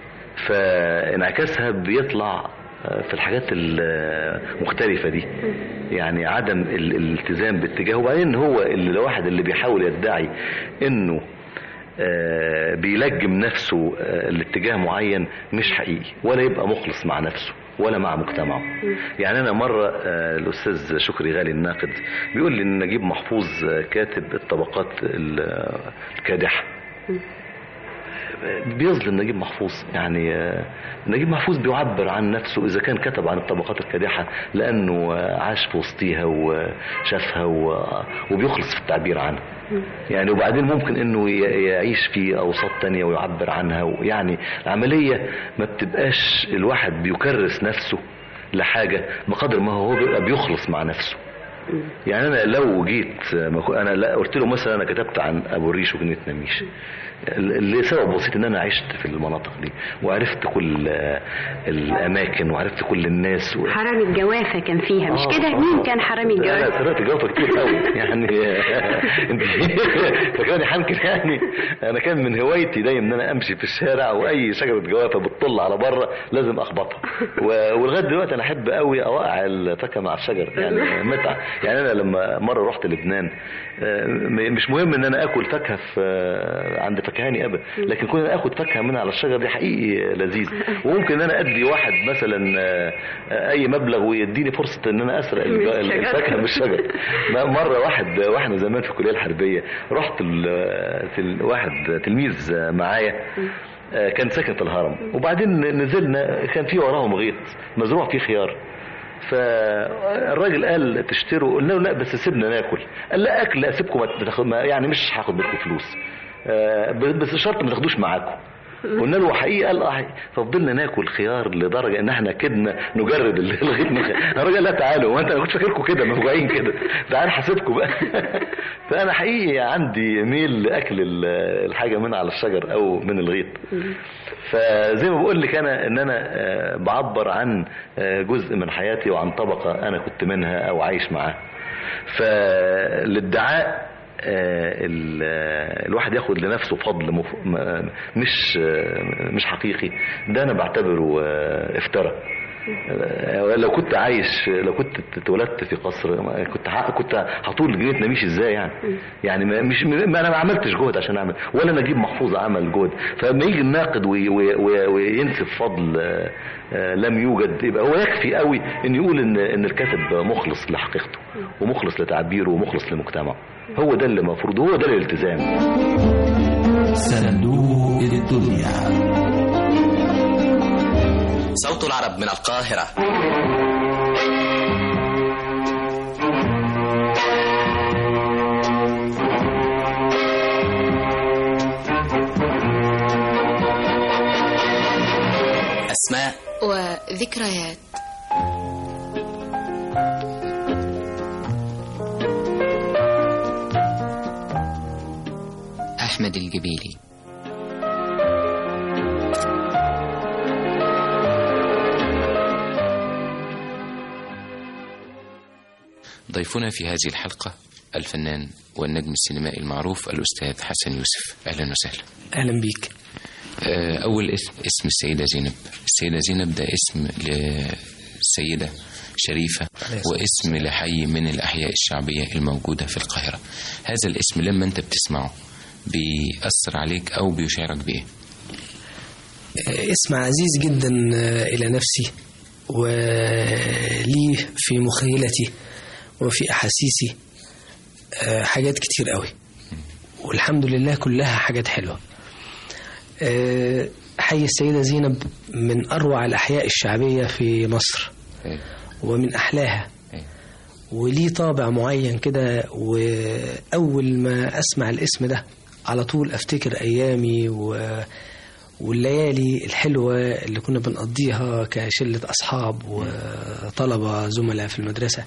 فانعكاسها بيطلع آه، في الحاجات المختلفة دي يعني عدم ال- الالتزام باتجاه وبعدين هو اللي الواحد اللي بيحاول يدعي انه آه، بيلجم نفسه آه، لاتجاه معين مش حقيقي ولا يبقى مخلص مع نفسه ولا مع مجتمعه يعني انا مره آه، الاستاذ شكري غالي الناقد بيقول لي ان نجيب محفوظ آه، كاتب الطبقات ال- آه، الكادحه بيظلم نجيب محفوظ يعني آه، نجيب محفوظ بيعبر عن نفسه اذا كان كتب عن الطبقات الكادحه لانه آه، عاش في وسطيها وشافها و- وبيخلص في التعبير عنها يعني وبعدين ممكن انه ي- يعيش في اوساط تانية ويعبر عنها يعني العملية ما بتبقاش الواحد بيكرس نفسه لحاجة بقدر ما هو بيبقى بيخلص مع نفسه يعني انا لو جيت ما كو- انا لا قلت له مثلا انا كتبت عن ابو الريش وجنية نميش ل- لسبب بسيط ان انا عشت في المناطق دي وعرفت كل آه، الاماكن وعرفت كل الناس و... حرامي الجوافة كان فيها مش آه، كده آه. مين كان حرامي انا الجوافة قرأت جوافة كتير قوي يعني انت فكرني حنكر يعني انا كان من هوايتي دايما ان انا امشي في الشارع واي شجره جوافه بتطل على بره لازم اخبطها و- ولغايه دلوقتي انا احب قوي اوقع الفاكهه مع الشجر يعني متعه يعني انا لما مره رحت لبنان آه، م- مش مهم ان انا اكل فاكهه في آه، عند فكهاني ابدا لكن كون انا اخد فاكهه من على الشجر دي حقيقي لذيذ وممكن ان انا ادي واحد مثلا آه، آه، اي مبلغ ويديني فرصه ان انا اسرق من الج- الشجر. الفاكهه من الشجر ما- مره واحد واحنا زمان في الكليه الحربيه رحت ال- تل- واحد تلميذ معايا آه، كان ساكن في الهرم وبعدين نزلنا كان في وراهم غيط مزروع فيه خيار فالراجل قال تشتروا قلنا له لا بس سيبنا ناكل قال لا اكل اسيبكم ما تاخد ما- يعني مش هاخد منكم فلوس آه، ب- بس شرط ما تاخدوش معاكم قلنا له حقيقي قال اه حقيقي. ففضلنا ناكل خيار لدرجه ان احنا كدنا نجرد ال- الغيط من الخيار. الراجل قال لا تعالوا وانت انا كنت فاكركم كده مفجوعين كده تعال حاسبكم بقى فانا حقيقي عندي ميل لاكل ال- الحاجه من على الشجر او من الغيط فزي ما بقول لك انا ان انا آه، بعبر عن آه، جزء من حياتي وعن طبقه انا كنت منها او عايش معاها فالادعاء آه، ال- آه، الواحد ياخد لنفسه فضل مف... م- مش آه، مش حقيقي ده انا بعتبره آه، افتراء آه، لو كنت عايش لو كنت اتولدت في قصر ما- كنت ح- كنت هطول جنيه نميش ازاي يعني يعني ما مش ما انا ما عملتش جهد عشان اعمل ولا نجيب محفوظ عمل جهد فلما يجي الناقد وي- وي- وي- وينسب فضل آه، آه، لم يوجد يبقى هو يكفي قوي ان يقول ان ان الكاتب مخلص لحقيقته ومخلص لتعبيره ومخلص لمجتمعه هو ده اللي المفروض هو ده الالتزام صندوق الدنيا صوت العرب من القاهرة أسماء وذكريات أحمد الجبيلي ضيفنا في هذه الحلقة الفنان والنجم السينمائي المعروف الأستاذ حسن يوسف أهلا وسهلا اهلا بيك آه، أول اسم اسم السيدة زينب السيدة زينب ده اسم للسيدة شريفة واسم لحي من الأحياء الشعبية الموجودة في القاهرة هذا الاسم لما أنت بتسمعه بيأثر عليك أو بيشعرك بإيه آه، اسم عزيز جدا آه، الى نفسي ولي في مخيلتي وفي احاسيسي آه، حاجات كتير قوي والحمد لله كلها حاجات حلوه آه، حي السيدة زينب من أروع الأحياء الشعبية في مصر ومن أحلاها وليه طابع معين كده وأول ما أسمع الاسم ده على طول أفتكر أيامي و... والليالي الحلوة اللي كنا بنقضيها كشلة أصحاب وطلبة زملاء في المدرسة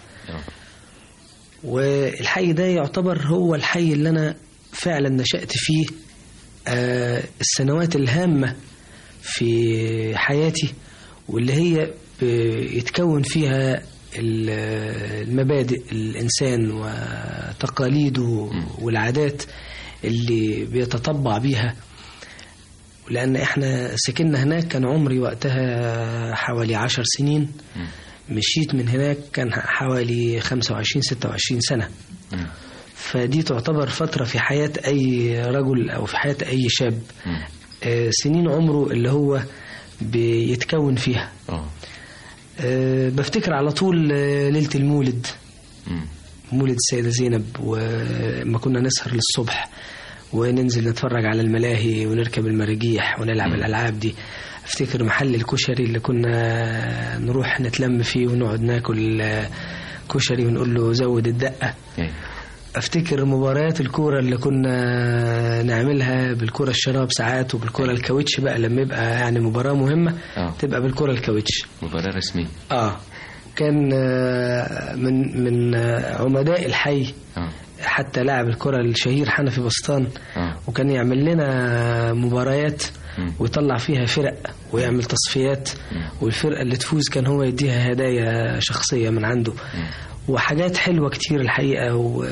والحي ده يعتبر هو الحي اللي أنا فعلا نشأت فيه آه، السنوات الهامة في حياتي واللي هي يتكون فيها ال- المبادئ الإنسان وتقاليده والعادات اللي بيتطبع بيها لأن إحنا سكننا هناك كان عمري وقتها حوالي عشر سنين مشيت من هناك كان حوالي 25 26 سنة فدي تعتبر فترة في حياة أي رجل أو في حياة أي شاب آه، سنين عمره اللي هو بيتكون فيها آه، بفتكر على طول آه، ليلة المولد مولد السيدة زينب وما كنا نسهر للصبح وننزل نتفرج على الملاهي ونركب المراجيح ونلعب الألعاب دي افتكر محل الكشري اللي كنا نروح نتلم فيه ونقعد ناكل آه، كشري ونقول له زود الدقة افتكر مباريات الكوره اللي كنا نعملها بالكره الشراب ساعات وبالكره الكاوتش بقى لما يبقى يعني مباراه مهمه آه. تبقى بالكره الكاوتش مباراة رسمية اه كان آه، من من آه، عمداء الحي آه. حتى لاعب الكره الشهير حنفي بسطان آه. وكان يعمل لنا مباريات ويطلع فيها فرق ويعمل تصفيات والفرقه اللي تفوز كان هو يديها هدايا شخصيه من عنده وحاجات حلوه كتير الحقيقه و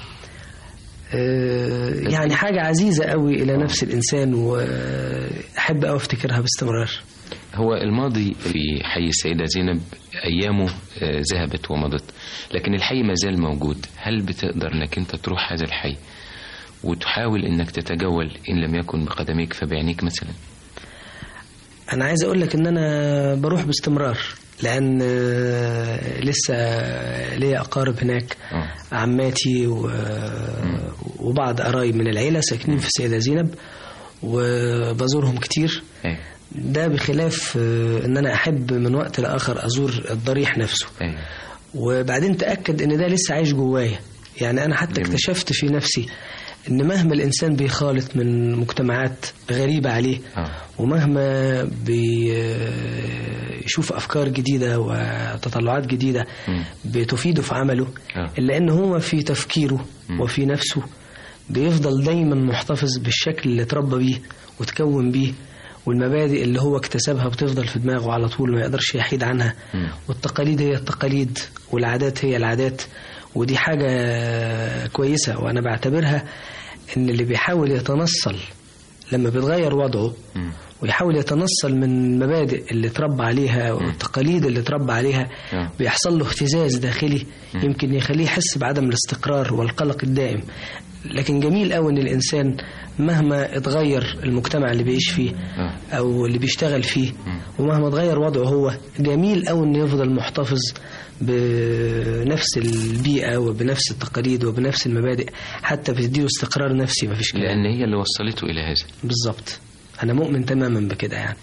آه، يعني حاجه عزيزه قوي الى نفس الانسان واحب قوي افتكرها باستمرار هو الماضي في حي السيدة زينب أيامه آه، ذهبت ومضت لكن الحي ما زال موجود هل بتقدر أنك أنت تروح هذا الحي وتحاول أنك تتجول إن لم يكن بقدميك فبعينيك مثلا انا عايز اقول لك ان انا بروح باستمرار لان آه، لسه ليا اقارب هناك عماتي و- وبعض قرايب من العيله ساكنين في السيده زينب وبزورهم كتير ده بخلاف آه، ان انا احب من وقت لاخر ازور الضريح نفسه وبعدين تاكد ان ده لسه عايش جوايا يعني انا حتى اكتشفت في نفسي ان مهما الانسان بيخالط من مجتمعات غريبه عليه ومهما بيشوف افكار جديده وتطلعات جديده بتفيده في عمله الا ان هو في تفكيره وفي نفسه بيفضل دايما محتفظ بالشكل اللي اتربى بيه وتكون بيه والمبادئ اللي هو اكتسبها بتفضل في دماغه على طول ما يقدرش يحيد عنها والتقاليد هي التقاليد والعادات هي العادات ودي حاجة كويسة وأنا بعتبرها إن اللي بيحاول يتنصل لما بيتغير وضعه ويحاول يتنصل من المبادئ اللي اتربى عليها والتقاليد اللي اتربى عليها بيحصل له اهتزاز داخلي يمكن يخليه يحس بعدم الاستقرار والقلق الدائم لكن جميل قوي ان الانسان مهما اتغير المجتمع اللي بيعيش فيه او اللي بيشتغل فيه ومهما اتغير وضعه هو جميل قوي انه يفضل محتفظ بنفس البيئه وبنفس التقاليد وبنفس المبادئ حتى بتديله استقرار نفسي مفيش كلام لأن هي اللي وصلته إلى هذا بالظبط انا مؤمن تماما بكده يعني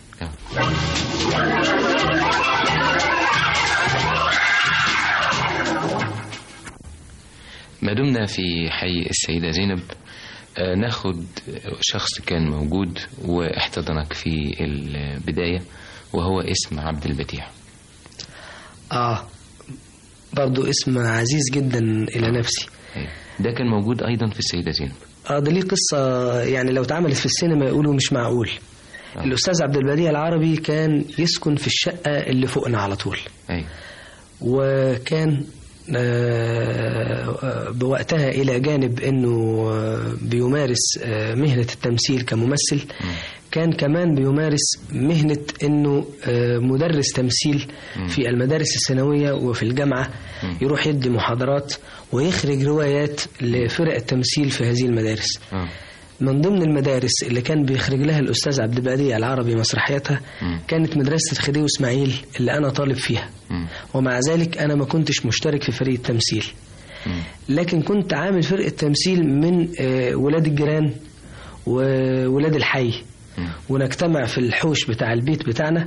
ما دمنا في حي السيدة زينب آه، ناخد شخص كان موجود واحتضنك في البداية وهو اسم عبد البديع اه برضو اسم عزيز جدا الى نفسي ده كان موجود أيضا في السيدة زينب اه ده ليه قصة يعني لو اتعملت في السينما يقولوا مش معقول الأستاذ عبد البديع العربي كان يسكن في الشقة اللي فوقنا على طول أي. وكان آه، آه، بوقتها إلى جانب أنه آه، بيمارس آه، مهنة التمثيل كممثل كان كمان بيمارس مهنة أنه آه، مدرس تمثيل في المدارس الثانوية وفي الجامعة يروح يدي محاضرات ويخرج روايات لفرق التمثيل في هذه المدارس من ضمن المدارس اللي كان بيخرج لها الأستاذ عبد البديع العربي مسرحياتها كانت مدرسة الخديوي إسماعيل اللي أنا طالب فيها ومع ذلك أنا ما كنتش مشترك في فريق التمثيل لكن كنت عامل فرقة تمثيل من آه، ولاد الجيران وولاد الحي ونجتمع في الحوش بتاع البيت بتاعنا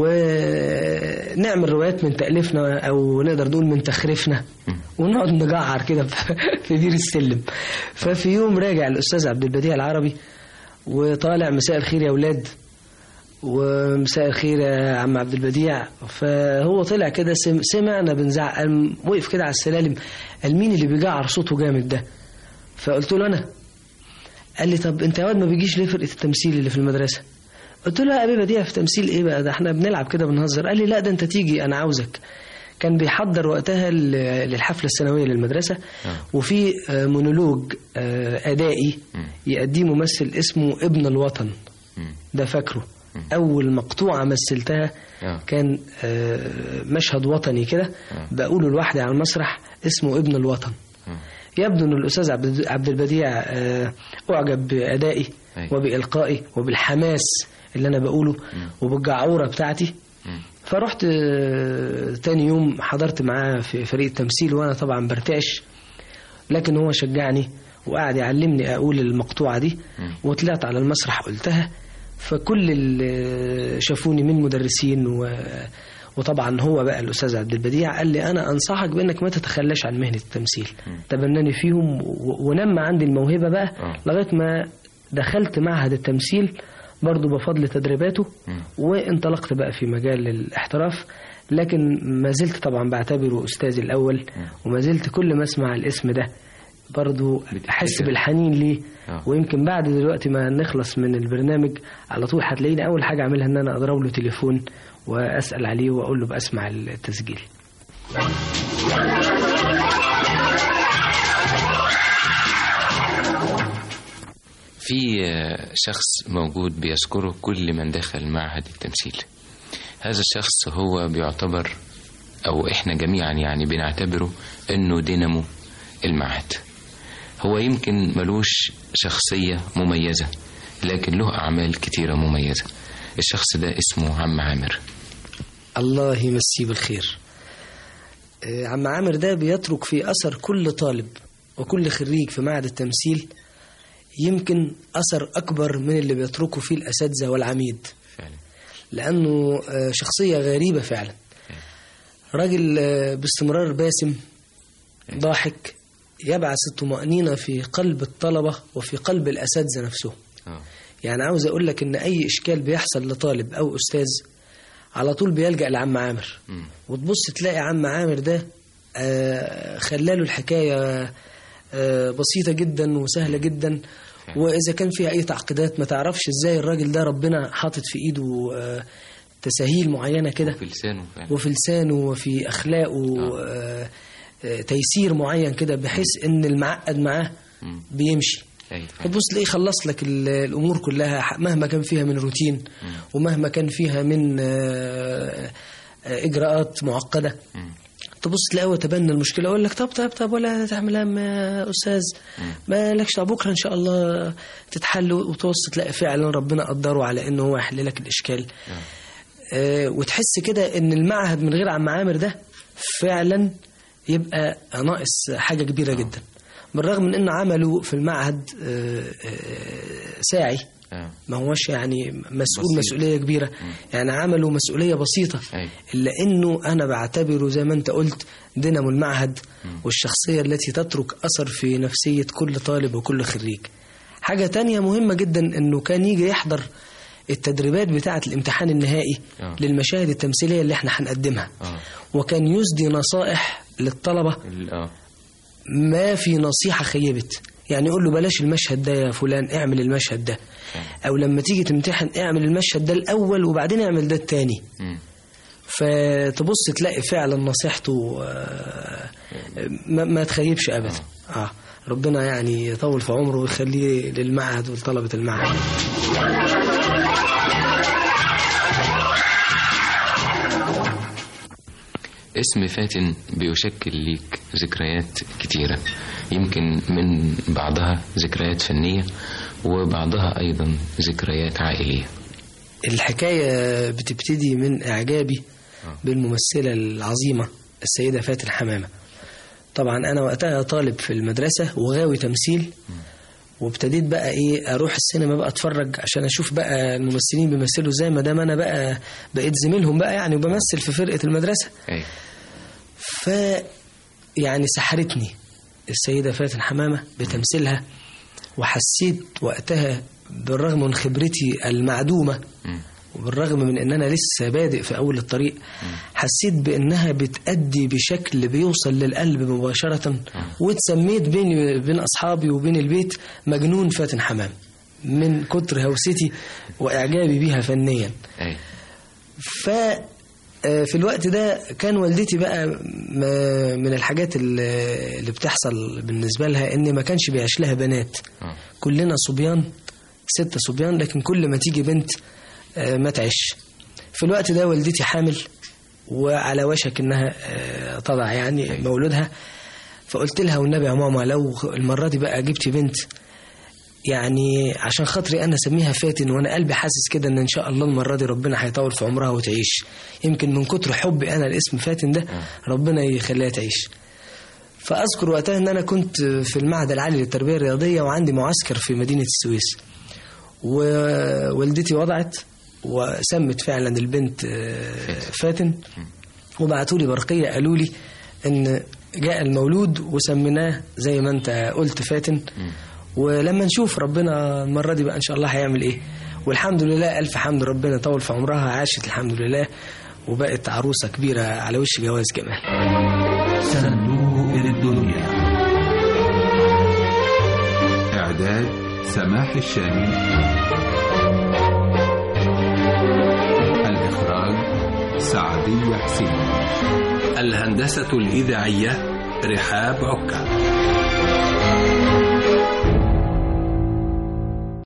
ونعمل روايات من تأليفنا أو نقدر نقول من تخريفنا ونقعد نجعر كده في بير السلم ففي يوم راجع الأستاذ عبد البديع العربي وطالع مساء الخير يا أولاد ومساء الخير يا عم عبد البديع فهو طلع كده سم- سمعنا بنزعق قام وقف كده على السلالم قال مين اللي بيجعر صوته جامد ده فقلت له أنا قال لي طب انت يا واد ما بيجيش ليه فرقه التمثيل اللي في المدرسه قلت له يا ابي بديع في تمثيل ايه بقى ده احنا بنلعب كده بنهزر قال لي لا ده انت تيجي انا عاوزك كان بيحضر وقتها ل- للحفله السنويه للمدرسه وفي آه، مونولوج آه، ادائي يأديه ممثل اسمه ابن الوطن ده فاكره اول مقطوعه مثلتها كان آه، مشهد وطني كده بقوله لوحدي على المسرح اسمه ابن الوطن يبدو ان الاستاذ عبد عبد البديع آه، اعجب بادائي وبالقائي وبالحماس اللي انا بقوله وبالجعوره بتاعتي فرحت آه، تاني يوم حضرت معاه في فريق التمثيل وانا طبعا برتعش لكن هو شجعني وقعد يعلمني اقول المقطوعه دي وطلعت على المسرح قلتها فكل اللي شافوني من مدرسين و وطبعا هو بقى الاستاذ عبد البديع قال لي انا انصحك بانك ما تتخلاش عن مهنه التمثيل تبناني فيهم و- ونمى عندي الموهبه بقى لغايه ما دخلت معهد التمثيل برضو بفضل تدريباته وانطلقت بقى في مجال الاحتراف لكن ما زلت طبعا بعتبره أستاذي الأول وما زلت كل ما أسمع الاسم ده برضو أحس بالحنين ليه ويمكن بعد دلوقتي ما نخلص من البرنامج على طول هتلاقيني أول حاجة أعملها إن أنا أضرب له تليفون وأسأل عليه وأقول له بأسمع التسجيل في آه، شخص موجود بيذكره كل من دخل معهد التمثيل هذا الشخص هو بيعتبر أو إحنا جميعا يعني بنعتبره إنه دينامو المعهد هو يمكن ملوش شخصية مميزة لكن له أعمال كتيرة مميزة الشخص ده اسمه عم عامر الله يمسيه بالخير آه، عم عامر ده بيترك في أثر كل طالب وكل خريج في معهد التمثيل يمكن أثر أكبر من اللي بيتركه فيه الأساتذة والعميد فعلا. لأنه آه، شخصية غريبة فعلا راجل آه، باستمرار باسم ضاحك يبعث الطمأنينة في قلب الطلبة وفي قلب الأساتذة نفسهم يعني عاوز أقول لك إن أي إشكال بيحصل لطالب أو أستاذ على طول بيلجأ لعم عامر وتبص تلاقي عم عامر ده آه، خلاله الحكاية آه، بسيطة جدا وسهلة جدا وإذا كان فيها أي تعقيدات ما تعرفش إزاي الراجل ده ربنا حاطط في إيده آه، تساهيل معينة كده في لسانه فعلا وفي لسانه وفي أخلاقه آه، آه، تيسير معين كده بحيث إن المعقد معاه بيمشي أيوة. فتبص تلاقيه خلص لك ال- الامور كلها ح- مهما كان فيها من روتين ومهما كان فيها من آه، آه، اجراءات معقده تبص تلاقيه هو تبنى المشكله يقول لك طب طب طب ولا تعمل هم يا استاذ ما لكش دعوة، بكره ان شاء الله تتحل وتبص تلاقي فعلا ربنا قدره على انه هو يحل لك الاشكال آه، وتحس كده ان المعهد من غير عم عامر ده فعلا يبقى ناقص حاجه كبيره جدا بالرغم من انه عمله في المعهد آه، آه، ساعي آه. ما هوش يعني مسؤول بسيط. مسؤوليه كبيره يعني عمله مسؤوليه بسيطه أيوة. الا انه انا بعتبره زي ما انت قلت دينامو المعهد والشخصيه التي تترك اثر في نفسيه كل طالب وكل خريج حاجه تانية مهمه جدا انه كان يجي يحضر التدريبات بتاعه الامتحان النهائي آه. للمشاهد التمثيليه اللي احنا هنقدمها اه وكان يسدي نصائح للطلبه ال- اه ما في نصيحة خيبت يعني يقول له بلاش المشهد ده يا فلان اعمل المشهد ده او لما تيجي تمتحن اعمل المشهد ده الاول وبعدين اعمل ده التاني مم. فتبص تلاقي فعلا نصيحته آه، ما, ما تخيبش ابدا اه ربنا يعني يطول في عمره ويخليه للمعهد ولطلبة المعهد اسم فاتن بيشكل ليك ذكريات كتيرة يمكن من بعضها ذكريات فنية وبعضها أيضا ذكريات عائلية الحكاية بتبتدي من إعجابي بالممثلة العظيمة السيدة فاتن حمامة طبعا أنا وقتها طالب في المدرسة وغاوي تمثيل وابتديت بقى ايه اروح السينما بقى اتفرج عشان اشوف بقى الممثلين بيمثلوا ازاي ما دام انا بقى بقيت زميلهم بقى يعني وبمثل في فرقه المدرسه أيوة. ف يعني سحرتني السيده فاتن حمامه بتمثيلها وحسيت وقتها بالرغم من خبرتي المعدومه وبالرغم من ان انا لسه بادئ في اول الطريق حسيت بانها بتأدي بشكل بيوصل للقلب مباشرة واتسميت بيني بين اصحابي وبين البيت مجنون فاتن حمام من كتر هوستي واعجابي بيها فنيا أيوة. ف آه، في الوقت ده كان والدتي بقى ما- من الحاجات اللي اللي بتحصل بالنسبة لها ان ما كانش بيعيش لها بنات آه. كلنا صبيان ستة صبيان لكن كل ما تيجي بنت آه، ما تعيش في الوقت ده والدتي حامل وعلى وشك انها آه، تضع يعني مولودها فقلت لها والنبي يا ماما لو المرة دي بقى جبتي بنت يعني عشان خاطري انا اسميها فاتن وانا قلبي حاسس كده ان ان شاء الله المره دي ربنا هيطول في عمرها وتعيش يمكن من كتر حبي انا لاسم فاتن ده ربنا يخليها تعيش فاذكر وقتها ان انا كنت في المعهد العالي للتربيه الرياضيه وعندي معسكر في مدينه السويس ووالدتي وضعت وسمت فعلا البنت آه، فاتن وبعتوا لي برقيه قالوا لي ان جاء المولود وسميناه زي ما انت قلت فاتن ولما نشوف ربنا المره دي بقى ان شاء الله هيعمل ايه والحمد لله الف حمد ربنا طول في عمرها عاشت الحمد لله وبقت عروسه كبيره على وش جواز كمان صندوق الدنيا إعداد سماح الشامي الإخراج سعدية حسين الهندسة الإذاعية رحاب عكا